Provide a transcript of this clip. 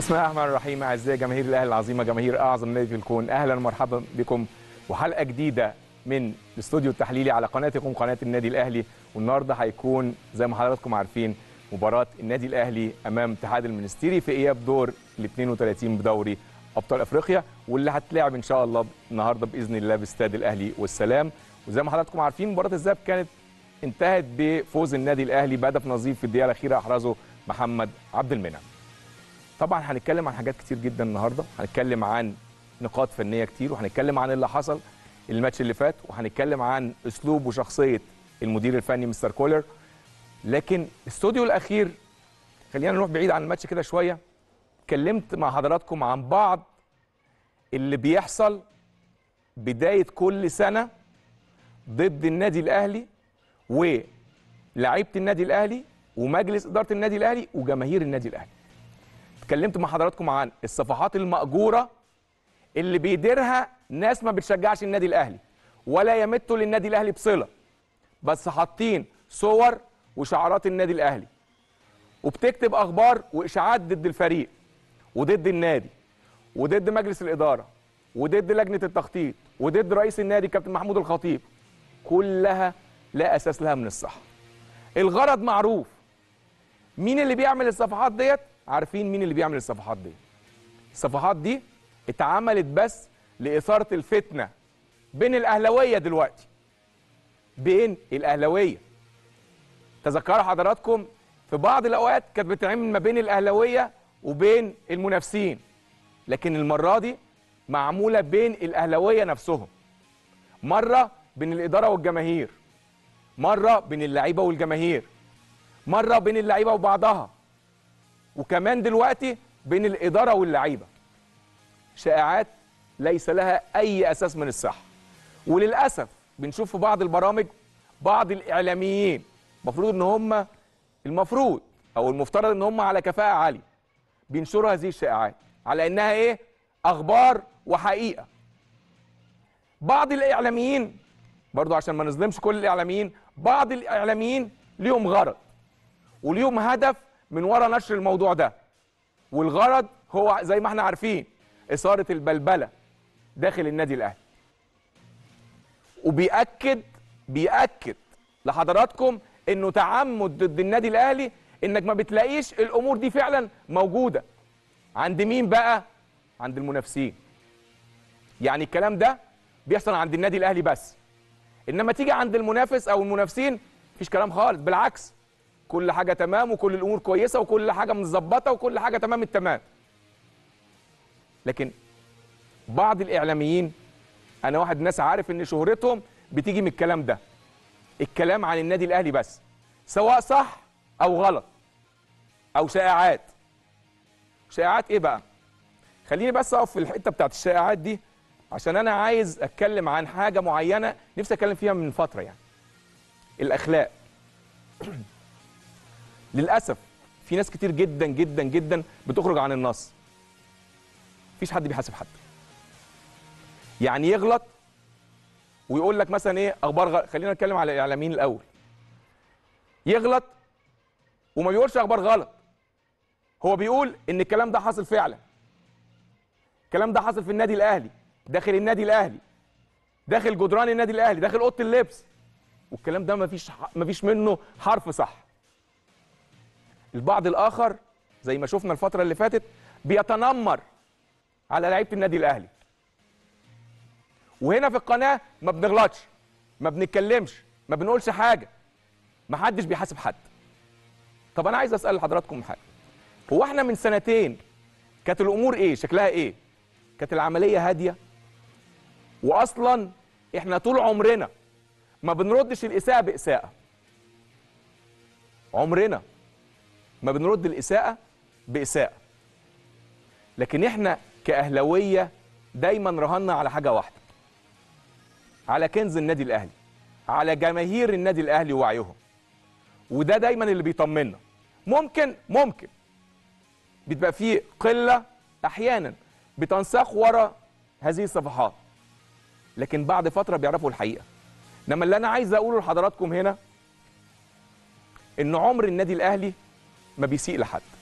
بسم الله الرحمن الرحيم اعزائي جماهير الاهلي العظيمه جماهير اعظم نادي في الكون اهلا ومرحبا بكم وحلقه جديده من الاستوديو التحليلي على قناتكم قناه النادي الاهلي والنهارده هيكون زي ما حضراتكم عارفين مباراه النادي الاهلي امام اتحاد المنستيري في اياب دور ال 32 بدوري ابطال افريقيا واللي هتلعب ان شاء الله النهارده باذن الله باستاد الاهلي والسلام وزي ما حضراتكم عارفين مباراه الذهاب كانت انتهت بفوز النادي الاهلي بهدف نظيف في الدقيقه الاخيره احرزه محمد عبد المنعم طبعا هنتكلم عن حاجات كتير جدا النهارده هنتكلم عن نقاط فنيه كتير وهنتكلم عن اللي حصل الماتش اللي فات وهنتكلم عن اسلوب وشخصيه المدير الفني مستر كولر لكن الاستوديو الاخير خلينا نروح بعيد عن الماتش كده شويه اتكلمت مع حضراتكم عن بعض اللي بيحصل بدايه كل سنه ضد النادي الاهلي ولاعيبه النادي الاهلي ومجلس اداره النادي الاهلي وجماهير النادي الاهلي اتكلمت مع حضراتكم عن الصفحات المأجورة اللي بيديرها ناس ما بتشجعش النادي الأهلي ولا يمتوا للنادي الأهلي بصلة بس حاطين صور وشعارات النادي الأهلي وبتكتب أخبار وإشاعات ضد الفريق وضد النادي وضد مجلس الإدارة وضد لجنة التخطيط وضد رئيس النادي كابتن محمود الخطيب كلها لا أساس لها من الصحة الغرض معروف مين اللي بيعمل الصفحات ديت عارفين مين اللي بيعمل الصفحات دي الصفحات دي اتعملت بس لإثارة الفتنة بين الأهلوية دلوقتي بين الأهلوية تذكروا حضراتكم في بعض الأوقات كانت بتتعمل ما بين الأهلوية وبين المنافسين لكن المرة دي معمولة بين الأهلوية نفسهم مرة بين الإدارة والجماهير مرة بين اللعيبة والجماهير مرة بين اللعيبة وبعضها وكمان دلوقتي بين الإدارة واللعيبة شائعات ليس لها أي أساس من الصحة وللأسف بنشوف في بعض البرامج بعض الإعلاميين المفروض إن هم المفروض أو المفترض إن هم على كفاءة عالية بينشروا هذه الشائعات على إنها إيه أخبار وحقيقة بعض الإعلاميين برضو عشان ما نظلمش كل الإعلاميين بعض الإعلاميين ليهم غرض وليهم هدف من ورا نشر الموضوع ده والغرض هو زي ما احنا عارفين إثارة البلبلة داخل النادي الأهلي وبيأكد بيأكد لحضراتكم إنه تعمد ضد النادي الأهلي إنك ما بتلاقيش الأمور دي فعلا موجودة عند مين بقى؟ عند المنافسين يعني الكلام ده بيحصل عند النادي الأهلي بس إنما تيجي عند المنافس أو المنافسين مفيش كلام خالص بالعكس كل حاجة تمام وكل الأمور كويسة وكل حاجة متظبطة وكل حاجة تمام التمام لكن بعض الإعلاميين أنا واحد ناس عارف إن شهرتهم بتيجي من الكلام ده الكلام عن النادي الأهلي بس سواء صح أو غلط أو شائعات شائعات إيه بقى؟ خليني بس أقف في الحتة بتاعت الشائعات دي عشان أنا عايز أتكلم عن حاجة معينة نفسي أتكلم فيها من فترة يعني الأخلاق للاسف في ناس كتير جدا جدا جدا بتخرج عن النص مفيش حد بيحاسب حد يعني يغلط ويقول لك مثلا ايه اخبار غ... خلينا نتكلم على الاعلاميين الاول يغلط وما بيقولش اخبار غلط هو بيقول ان الكلام ده حاصل فعلا الكلام ده حاصل في النادي الاهلي داخل النادي الاهلي داخل جدران النادي الاهلي داخل اوضه اللبس والكلام ده مفيش مفيش منه حرف صح البعض الاخر زي ما شفنا الفتره اللي فاتت بيتنمر على لعيبه النادي الاهلي وهنا في القناه ما بنغلطش ما بنتكلمش ما بنقولش حاجه ما حدش بيحاسب حد طب انا عايز اسال حضراتكم حاجه هو احنا من سنتين كانت الامور ايه شكلها ايه كانت العمليه هاديه واصلا احنا طول عمرنا ما بنردش الاساءه باساءه عمرنا ما بنرد الإساءة بإساءة لكن إحنا كأهلوية دايما رهنا على حاجة واحدة على كنز النادي الأهلي على جماهير النادي الأهلي ووعيهم وده دايما اللي بيطمنا ممكن ممكن بتبقى فيه قلة أحيانا بتنساق ورا هذه الصفحات لكن بعد فترة بيعرفوا الحقيقة انما اللي انا عايز اقوله لحضراتكم هنا ان عمر النادي الاهلي ما بيسيء لحد